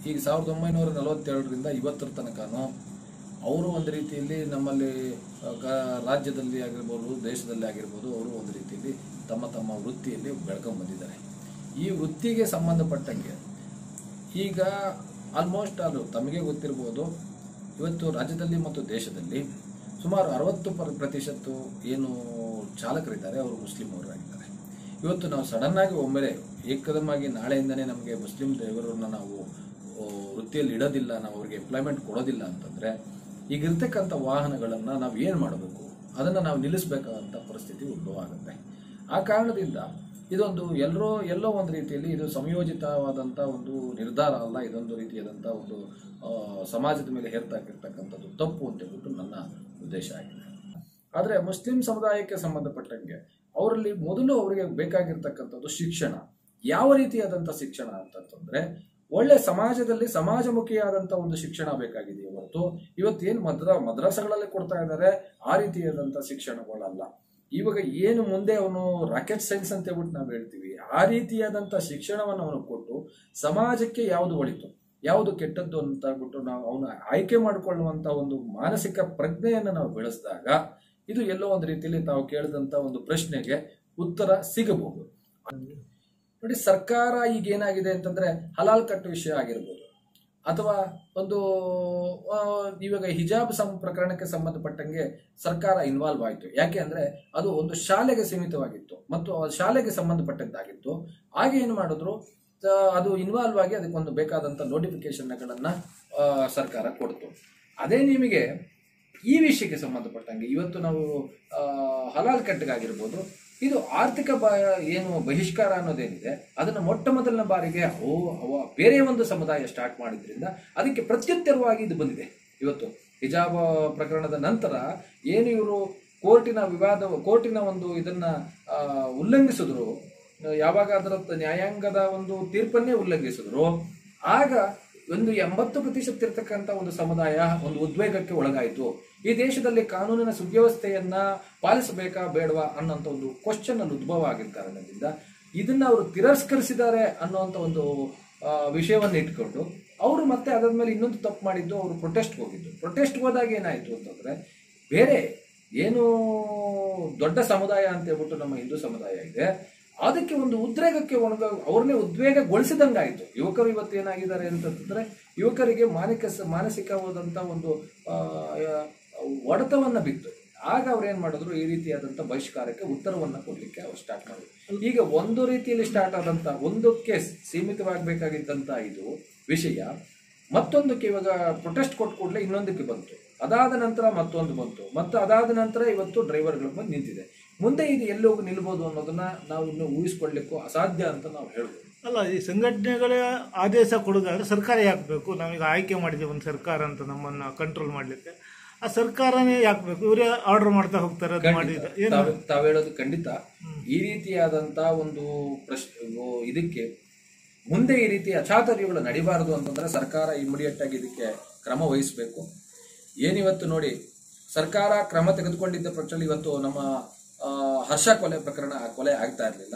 ಈಗ ಸಾವಿರದ ಒಂಬೈನೂರ ನಲವತ್ತೆರಡರಿಂದ ಇವತ್ತರ ತನಕನೂ ಅವರು ಒಂದು ರೀತಿಯಲ್ಲಿ ನಮ್ಮಲ್ಲಿ ಆ, ಗ- ರಾಜ್ಯದಲ್ಲಿ ಆಗಿರ್ಬೋದು ದೇಶದಲ್ಲಿ ಆಗಿರ್ಬೋದು ಅವರು ಒಂದು ರೀತಿಯಲ್ಲಿ ತಮ್ಮ ತಮ್ಮ ವೃತ್ತಿಯಲ್ಲಿ ಬೆಳ್ಕೊಂಡ್ ಬಂದಿದ್ದಾರೆ ಈ ವೃತ್ತಿಗೆ ಸಂಬಂಧಪಟ್ಟಂಗೆ ಈಗ ಆಲ್ಮೋಸ್ಟ್ ಅದು ತಮಗೆ ಗೊತ್ತಿರ್ಬೋದು ಇವತ್ತು ರಾಜ್ಯದಲ್ಲಿ ಮತ್ತು ದೇಶದಲ್ಲಿ ಸುಮಾರು ಅರವತ್ತು ಪರ್ ಪ್ರತಿಶತ ಏನು ಚಾಲಕರಿದ್ದಾರೆ ಅವರು ಮುಸ್ಲಿಂ ಅವರಾಗಿದ್ದಾರೆ ಇವತ್ತು ನಾವು ಸಡನ್ ಆಗಿ ಒಮ್ಮೆಲೆ ಏಕದಮ್ಮಾಗಿ ನಾಳೆಯಿಂದನೇ ನಮಗೆ ಮುಸ್ಲಿಂ ಡ್ರೈವರನ್ನ ನಾವು ಆ, ವೃತ್ತಿಯಲ್ಲಿ ಇಡೋದಿಲ್ಲ ನಾವು ಅವ್ರಿಗೆ ಎಂಪ್ಲಾಯ್ಮೆಂಟ್ ಕೊಡೋದಿಲ್ಲ ಅಂತಂದ್ರೆ ಈಗ ಇರ್ತಕ್ಕಂಥ ವಾಹನಗಳನ್ನ ನಾವು ಏನು ಮಾಡಬೇಕು ಅದನ್ನ ನಾವು ನಿಲ್ಲಿಸಬೇಕಾದಂಥ ಪರಿಸ್ಥಿತಿ ಉದ್ಭವ ಆಗುತ್ತೆ ಆ ಕಾರಣದಿಂದ ಇದೊಂದು ಎಲ್ಲರೋ ಎಲ್ಲೋ ಒಂದು ರೀತಿಯಲ್ಲಿ ಇದು ಸಂಯೋಜಿತವಾದಂಥ ಒಂದು ನಿರ್ಧಾರ ಅಲ್ಲ ಇದೊಂದು ರೀತಿಯಾದಂಥ ಒಂದು ಆ, ಸಮಾಜದ ಮೇಲೆ ಹೇರ್ತಾಕಿರ್ತಕ್ಕಂಥದ್ದು ತಪ್ಪು ಅಂತ ಹೇಳ್ಬಿಟ್ಟು ನನ್ನ ಉದ್ದೇಶ ಆಗಿದೆ ಆದರೆ ಮುಸ್ಲಿಂ ಸಮುದಾಯಕ್ಕೆ ಸಂಬಂಧಪಟ್ಟಂಗೆ ಅವರಲ್ಲಿ ಮೊದಲು ಅವರಿಗೆ ಬೇಕಾಗಿರ್ತಕ್ಕಂಥದ್ದು ಶಿಕ್ಷಣ ಯಾವ ರೀತಿಯಾದಂಥ ಶಿಕ್ಷಣ ಅಂತಂತಂದ್ರೆ ಒಳ್ಳೆ ಸಮಾಜದಲ್ಲಿ ಸಮಾಜಮುಖಿಯಾದಂಥ ಒಂದು ಶಿಕ್ಷಣ ಬೇಕಾಗಿದೆ ಹೊರತು ಇವತ್ತೇನು ಮದ್ರ ಮದ್ರಸಗಳಲ್ಲಿ ಕೊಡ್ತಾ ಇದ್ದಾರೆ ಆ ರೀತಿಯಾದಂಥ ಶಿಕ್ಷಣಗಳಲ್ಲ ಇವಾಗ ಏನು ಮುಂದೆ ಅವನು ರಾಕೆಟ್ ಸೈನ್ಸ್ ಅಂತ ಹೇಳ್ಬಿಟ್ಟು ನಾವು ಹೇಳ್ತೀವಿ ಆ ರೀತಿಯಾದಂಥ ಶಿಕ್ಷಣವನ್ನು ಅವನು ಕೊಟ್ಟು ಸಮಾಜಕ್ಕೆ ಯಾವುದು ಒಳಿತು ಯಾವುದು ಕೆಟ್ಟದ್ದು ಅಂತ ಹೇಳ್ಬಿಟ್ಟು ನಾವು ಅವನು ಆಯ್ಕೆ ಮಾಡಿಕೊಳ್ಳುವಂತ ಒಂದು ಮಾನಸಿಕ ಪ್ರಜ್ಞೆಯನ್ನು ನಾವು ಬೆಳೆಸಿದಾಗ ಇದು ಎಲ್ಲೋ ಒಂದು ರೀತಿಯಲ್ಲಿ ತಾವು ಕೇಳಿದಂತ ಒಂದು ಪ್ರಶ್ನೆಗೆ ಉತ್ತರ ಸಿಗಬಹುದು ನೋಡಿ ಸರ್ಕಾರ ಈಗ ಏನಾಗಿದೆ ಅಂತಂದ್ರೆ ಹಲಾಲ್ ಕಟ್ಟು ವಿಷಯ ಆಗಿರ್ಬೋದು ಅಥವಾ ಒಂದು ಆ, ಇವಾಗ ಹಿಜಾಬ್ ಸಂ ಪ್ರಕರಣಕ್ಕೆ ಸಂಬಂಧಪಟ್ಟಂಗೆ ಸರ್ಕಾರ ಇನ್ವಾಲ್ವ್ ಆಯಿತು ಯಾಕೆ ಅಂದ್ರೆ ಅದು ಒಂದು ಶಾಲೆಗೆ ಸೀಮಿತವಾಗಿತ್ತು ಮತ್ತು ಆ ಶಾಲೆಗೆ ಸಂಬಂಧಪಟ್ಟದ್ದಾಗಿತ್ತು ಹಾಗೆ ಏನು ಮಾಡಿದ್ರು ಆ, ಅದು ಇನ್ವಾಲ್ವ್ ಆಗಿ ಅದಕ್ಕೊಂದು ಬೇಕಾದಂಥ ನೋಟಿಫಿಕೇಶನ್ಗಳನ್ನ ಸರ್ಕಾರ ಕೊಡ್ತು ಅದೇ ನಿಮಗೆ ಈ ವಿಷಯಕ್ಕೆ ಸಂಬಂಧಪಟ್ಟಂಗೆ ಇವತ್ತು ನಾವು ಆ, ಹಲಾಲ್ ಕಟ್ಟಿಗಾಗಿರ್ಬೋದು ಇದು ಆರ್ಥಿಕ ಬ ಏನು ಬಹಿಷ್ಕಾರ ಅನ್ನೋದೇನಿದೆ ಅದನ್ನು ಮೊಟ್ಟ ಮೊದಲನೇ ಬಾರಿಗೆ ಓ ಅವ ಬೇರೆ ಒಂದು ಸಮುದಾಯ ಸ್ಟಾರ್ಟ್ ಮಾಡಿದ್ರಿಂದ ಅದಕ್ಕೆ ಪ್ರತ್ಯುತ್ತರವಾಗಿ ಇದು ಬಂದಿದೆ ಇವತ್ತು ಹಿಜಾಬ್ ಪ್ರಕರಣದ ನಂತರ ಏನು ಇವರು ಕೋರ್ಟಿನ ವಿವಾದ ಕೋರ್ಟಿನ ಒಂದು ಇದನ್ನ ಆ, ಉಲ್ಲಂಘಿಸಿದ್ರು ಯಾವಾಗ ಅದರ ನ್ಯಾಯಾಂಗದ ಒಂದು ತೀರ್ಪನ್ನೇ ಉಲ್ಲಂಘಿಸಿದ್ರು ಆಗ ಒಂದು ಎಂಬತ್ತು ಪ್ರತಿಶತ ಇರ್ತಕ್ಕಂಥ ಒಂದು ಸಮುದಾಯ ಒಂದು ಉದ್ವೇಗಕ್ಕೆ ಒಳಗಾಯಿತು ಈ ದೇಶದಲ್ಲಿ ಕಾನೂನಿನ ಸುವ್ಯವಸ್ಥೆಯನ್ನ ಪಾಲಿಸಬೇಕಾ ಬೇಡವಾ ಅನ್ನೋಂಥ ಒಂದು ಕ್ವಶನ್ ಅಲ್ಲಿ ಉದ್ಭವ ಆಗಿದ್ದ ಕಾರಣದಿಂದ ಇದನ್ನ ಅವರು ತಿರಸ್ಕರಿಸಿದ್ದಾರೆ ಅನ್ನುವಂಥ ಒಂದು ಆ, ವಿಷಯವನ್ನ ಇಟ್ಕೊಂಡು ಅವರು ಮತ್ತೆ ಅದಾದ್ಮೇಲೆ ಇನ್ನೊಂದು ತಪ್ಪು ಮಾಡಿದ್ದು ಅವರು ಪ್ರೊಟೆಸ್ಟ್ ಹೋಗಿದ್ದು ಪ್ರೊಟೆಸ್ಟ್ ಹೋದಾಗ ಏನಾಯ್ತು ಅಂತಂದ್ರೆ ಬೇರೆ ಏನು ದೊಡ್ಡ ಸಮುದಾಯ ಅಂತ ಹೇಳ್ಬಿಟ್ಟು ನಮ್ಮ ಹಿಂದೂ ಸಮುದಾಯ ಇದೆ ಅದಕ್ಕೆ ಒಂದು ಉದ್ರೇಗಕ್ಕೆ ಒಳಗ ಅವ್ರನ್ನೇ ಉದ್ವೇಗಗೊಳಿಸಿದಂಗಾಯ್ತು ಯುವಕರು ಇವತ್ತು ಏನಾಗಿದ್ದಾರೆ ಅಂತಂದ್ರೆ ಯುವಕರಿಗೆ ಮಾನಸಿಕ ಮಾನಸಿಕವಾದಂತ ಒಂದು ಆ, ಒಡೆತವನ್ನ ಬಿತ್ತು ಆಗ ಅವ್ರು ಏನ್ ಮಾಡಿದ್ರು ಈ ರೀತಿಯಾದಂತ ಬಹಿಷ್ಕಾರಕ್ಕೆ ಉತ್ತರವನ್ನ ಕೊಡ್ಲಿಕ್ಕೆ ಅವ್ರು ಸ್ಟಾರ್ಟ್ ಮಾಡಿದ್ರು ಈಗ ಒಂದು ರೀತಿಯಲ್ಲಿ ಸ್ಟಾರ್ಟ್ ಆದಂತ ಒಂದಕ್ಕೆ ಸೀಮಿತವಾಗಬೇಕಾಗಿದ್ದಂತ ಇದು ವಿಷಯ ಮತ್ತೊಂದಕ್ಕೆ ಇವಾಗ ಪ್ರೊಟೆಸ್ಟ್ ಕೊಟ್ಟ ಕೂಡಲೇ ಇನ್ನೊಂದಕ್ಕೆ ಬಂತು ಅದಾದ ನಂತರ ಮತ್ತೊಂದು ಬಂತು ಮತ್ತು ಅದಾದ ನಂತರ ಇವತ್ತು ಡ್ರೈವರ್ಗಳು ಬಂದು ನಿಂತಿದೆ ಮುಂದೆ ಇದು ಎಲ್ಲಿ ಹೋಗಿ ನಿಲ್ಬೋದು ಅನ್ನೋದನ್ನ ನಾವು ಇನ್ನು ಊಹಿಸ್ಕೊಳ್ಳಿಕ್ಕೂ ಅಸಾಧ್ಯ ಅಂತ ನಾವು ಹೇಳ್ಬೋದು ಅಲ್ಲ ಈ ಸಂಘಟನೆಗಳ ಆದೇಶ ಕೊಡೋದಾದ್ರೆ ಸರ್ಕಾರ ಯಾಕೆ ಬೇಕು ನಾವೀಗ ಆಯ್ಕೆ ಮಾಡಿದ್ದೀವಿ ಒಂದು ಸರ್ಕಾರ ಅಂತ ನಮ್ಮನ್ನ ಕಂಟ್ರೋಲ್ ಮಾಡ್ಲಿಕ್ಕೆ ಆ ಸರ್ಕಾರನೇ ಯಾಕೆ ಬೇಕು ಇವರೇ ಆರ್ಡರ್ ಮಾಡ್ತಾ ಹೋಗ್ತಾರೆ ಅದು ಮಾಡಿದ ಏನು ತಾವ್- ತಾವ್ ಹೇಳೋದು ಖಂಡಿತ ಈ ರೀತಿಯಾದಂತ ಒಂದು ಪ್ರಶ್ನೆ ಇದಕ್ಕೆ ಮುಂದೆ ಈ ರೀತಿ ಅಚಾತುರ್ಯಗಳು ನಡಿಬಾರದು ಅಂತಂದ್ರೆ ಸರ್ಕಾರ ಇಮಿಡಿಯೇಟ್ ಆಗಿ ಇದಕ್ಕೆ ಕ್ರಮ ವಹಿಸಬೇಕು ಏನಿವತ್ತು ನೋಡಿ ಸರ್ಕಾರ ಕ್ರಮ ತೆಗೆದುಕೊಂಡಿದ್ದ ಪಕ್ಷದಲ್ಲಿ ಇವತ್ತು ನಮ್ಮ ಆ, ಹರ್ಷ ಕೊಲೆ ಪ್ರಕರಣ ಕೊಲೆ ಆಗ್ತಾ ಇರಲಿಲ್ಲ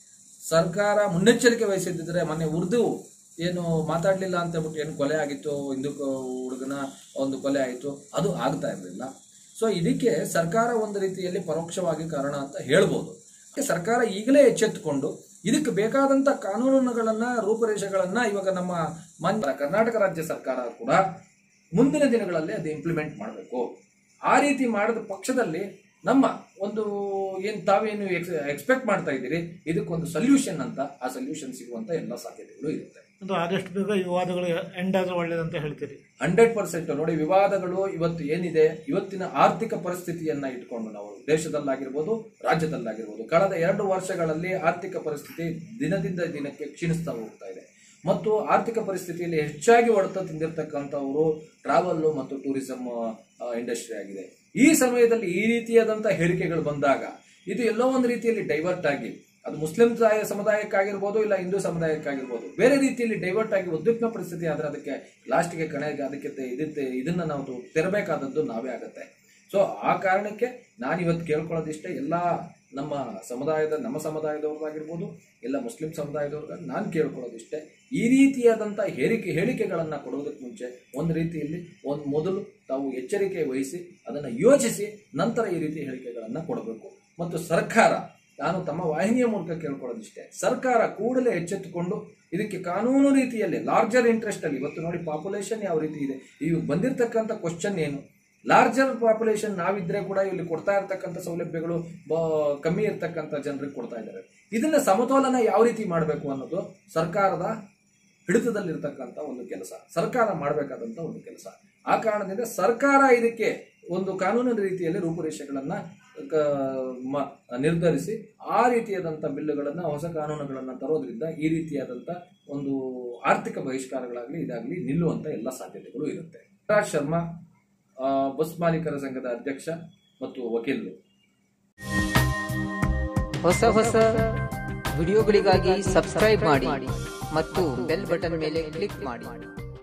ಸರ್ಕಾರ ಮುನ್ನೆಚ್ಚರಿಕೆ ವಹಿಸಿದ್ದಿದ್ರೆ ಮೊನ್ನೆ ಉರ್ದು ಏನು ಮಾತಾಡ್ಲಿಲ್ಲ ಅಂತ ಹೇಳ್ಬಿಟ್ಟು ಏನು ಕೊಲೆ ಆಗಿತ್ತು ಹಿಂದೂ ಕ- ಹುಡುಗನ ಒಂದು ಕೊಲೆ ಆಯಿತು ಅದು ಆಗ್ತಾ ಇರಲಿಲ್ಲ ಸೊ ಇದಕ್ಕೆ ಸರ್ಕಾರ ಒಂದು ರೀತಿಯಲ್ಲಿ ಪರೋಕ್ಷವಾಗಿ ಕಾರಣ ಅಂತ ಹೇಳ್ಬೋದು ಅದಕ್ಕೆ ಸರ್ಕಾರ ಈಗಲೇ ಎಚ್ಚೆತ್ತುಕೊಂಡು ಇದಕ್ಕೆ ಬೇಕಾದಂತ ಕಾನೂನುಗಳನ್ನ ರೂಪರೇಷೆಗಳನ್ನ ಇವಾಗ ನಮ್ಮ ಮಾನ್ಯ ಕರ್ನಾಟಕ ರಾಜ್ಯ ಸರ್ಕಾರ ಕೂಡ ಮುಂದಿನ ದಿನಗಳಲ್ಲಿ ಅದು ಇಂಪ್ಲಿಮೆಂಟ್ ಮಾಡಬೇಕು ಆ ರೀತಿ ಮಾಡಿದ ಪಕ್ಷದಲ್ಲಿ ನಮ್ಮ ಒಂದು ಏನ್ ತಾವೇನು ಎಕ್ಸ್ಪೆಕ್ಟ್ ಮಾಡ್ತಾ ಇದ್ದೀರಿ ಇದಕ್ಕೊಂದು ಸೊಲ್ಯೂಷನ್ ಅಂತ ಆ ಸೊಲ್ಯೂಷನ್ ಸಿಗುವಂತ ಎಲ್ಲ ಸಾಧ್ಯತೆಗಳು ಇರುತ್ತೆ ಅದು ಆದಷ್ಟು ಬೇಗ ಈ ವಿವಾದಗಳು ಎಂಡ್ ಆದ್ರೆ ಒಳ್ಳೇದಂತ ಹೇಳ್ತೀರಿ ಹಂಡ್ರೆಡ್ ಪರ್ಸೆಂಟ್ ನೋಡಿ ವಿವಾದಗಳು ಇವತ್ತು ಏನಿದೆ ಇವತ್ತಿನ ಆರ್ಥಿಕ ಪರಿಸ್ಥಿತಿಯನ್ನ ಇಟ್ಕೊಂಡು ನಾವು ದೇಶದಲ್ಲಾಗಿರ್ಬೋದು ರಾಜ್ಯದಲ್ಲಾಗಿರ್ಬೋದು ಕಳೆದ ಎರಡು ವರ್ಷಗಳಲ್ಲಿ ಆರ್ಥಿಕ ಪರಿಸ್ಥಿತಿ ದಿನದಿಂದ ದಿನಕ್ಕೆ ಕ್ಷೀಣಿಸ್ತಾ ಹೋಗ್ತಾ ಇದೆ ಮತ್ತು ಆರ್ಥಿಕ ಪರಿಸ್ಥಿತಿಯಲ್ಲಿ ಹೆಚ್ಚಾಗಿ ಹೊಡೆತ ತಿಂದಿರ್ತಕ್ಕಂಥವರು ಟ್ರಾವೆಲ್ ಮತ್ತು ಟೂರಿಸಂ ಇಂಡಸ್ಟ್ರಿ ಆಗಿದೆ ಈ ಸಮಯದಲ್ಲಿ ಈ ರೀತಿಯಾದಂತಹ ಹೇಳಿಕೆಗಳು ಬಂದಾಗ ಇದು ಎಲ್ಲೋ ಒಂದು ರೀತಿಯಲ್ಲಿ ಡೈವರ್ಟ್ ಆಗಿ ಅದು ಮುಸ್ಲಿಂ ಸಮುದಾಯ- ಸಮುದಾಯಕ್ಕಾಗಿರ್ಬೋದು ಇಲ್ಲ ಹಿಂದೂ ಸಮುದಾಯಕ್ಕಾಗಿರ್ಬೋದು ಬೇರೆ ರೀತಿಯಲ್ಲಿ ಡೈವರ್ಟ್ ಆಗಿ ಉದ್ವಿಗ್ನ ಪರಿಸ್ಥಿತಿ ಆದ್ರೆ ಅದಕ್ಕೆ ಲಾಸ್ಟ್ಗೆ ಕಣೆಗೆ ಅದಕ್ಕೆ ತೆ- ಇದಕ್ಕೆ ಇದನ್ನ ನಾವು ತೆರಬೇಕಾದದ್ದು ನಾವೇ ಆಗತ್ತೆ ಸೊ ಆ ಕಾರಣಕ್ಕೆ ನಾನು ಇವತ್ತು ಕೇಳ್ಕೊಳ್ಳೋದಿಷ್ಟೇ ಎಲ್ಲ ನಮ್ಮ ಸಮುದಾಯದ ನಮ್ಮ ಸಮುದಾಯದವ್ರದ್ದಾಗಿರ್ಬೋದು ಎಲ್ಲ ಮುಸ್ಲಿಂ ಸಮುದಾಯದವ್ರಿಗೆ ನಾನು ಕೇಳ್ಕೊಳ್ಳೋದಿಷ್ಟೇ ಈ ರೀತಿಯಾದಂಥ ಹೇಳಿಕೆ ಹೇಳಿಕೆಗಳನ್ನು ಕೊಡೋದಕ್ಕೆ ಮುಂಚೆ ಒಂದು ರೀತಿಯಲ್ಲಿ ಒಂದು ಮೊದಲು ತಾವು ಎಚ್ಚರಿಕೆ ವಹಿಸಿ ಅದನ್ನು ಯೋಚಿಸಿ ನಂತರ ಈ ರೀತಿ ಹೇಳಿಕೆಗಳನ್ನು ಕೊಡಬೇಕು ಮತ್ತು ಸರ್ಕಾರ ನಾನು ತಮ್ಮ ವಾಹಿನಿಯ ಮೂಲಕ ಕೇಳ್ಕೊಳ್ಳೋದಿಷ್ಟೇ ಸರ್ಕಾರ ಕೂಡಲೇ ಎಚ್ಚೆತ್ತುಕೊಂಡು ಇದಕ್ಕೆ ಕಾನೂನು ರೀತಿಯಲ್ಲಿ ಲಾರ್ಜರ್ ಇಂಟ್ರೆಸ್ಟ್ ಅಲ್ಲಿ ಇವತ್ತು ನೋಡಿ ಪಾಪ್ಯುಲೇಷನ್ ಯಾವ ರೀತಿ ಇದೆ ಈಗ ಬಂದಿರತಕ್ಕಂಥ ಕ್ವಶನ್ ಏನು ಲಾರ್ಜರ್ ಪಾಪ್ಯುಲೇಷನ್ ನಾವಿದ್ರೆ ಕೂಡ ಇಲ್ಲಿ ಕೊಡ್ತಾ ಇರ್ತಕ್ಕಂಥ ಸೌಲಭ್ಯಗಳು ಬ- ಕಮ್ಮಿ ಇರ್ತಕ್ಕಂಥ ಜನರಿಗೆ ಕೊಡ್ತಾ ಇದ್ದಾರೆ ಇದನ್ನ ಸಮತೋಲನ ಯಾವ ರೀತಿ ಮಾಡಬೇಕು ಅನ್ನೋದು ಸರ್ಕಾರದ ಹಿಡಿತದಲ್ಲಿರ್ತಕ್ಕಂಥ ಒಂದು ಕೆಲಸ ಸರ್ಕಾರ ಮಾಡಬೇಕಾದಂಥ ಒಂದು ಕೆಲಸ ಆ ಕಾರಣದಿಂದ ಸರ್ಕಾರ ಇದಕ್ಕೆ ಒಂದು ಕಾನೂನಿನ ರೀತಿಯಲ್ಲಿ ರೂಪುರೇಷೆಗಳನ್ನ ಕ- ಮ- ನಿರ್ಧರಿಸಿ ಆ ರೀತಿಯಾದಂಥ ಬಿಲ್ಲುಗಳನ್ನು ಹೊಸ ಕಾನೂನುಗಳನ್ನು ತರೋದ್ರಿಂದ ಈ ರೀತಿಯಾದಂಥ ಒಂದು ಆರ್ಥಿಕ ಬಹಿಷ್ಕಾರಗಳಾಗಲಿ ಇದಾಗಲಿ ನಿಲ್ಲುವಂಥ ಎಲ್ಲ ಸಾಧ್ಯತೆಗಳು ಇರುತ್ತೆ ರಾಜ್ ಶರ್ಮಾ ಆ, ಬಸ್ ಮಾಲೀಕರ ಸಂಘದ ಅಧ್ಯಕ್ಷ ಮತ್ತು ವಕೀಲರು ಹೊಸ ಹೊಸ ವಿಡಿಯೋಗಳಿಗಾಗಿ ಸಬ್ಸ್ಕ್ರೈಬ್ ಮಾಡಿ ಮತ್ತು ಬೆಲ್ ಬಟನ್ ಮೇಲೆ ಕ್ಲಿಕ್ ಮಾಡಿ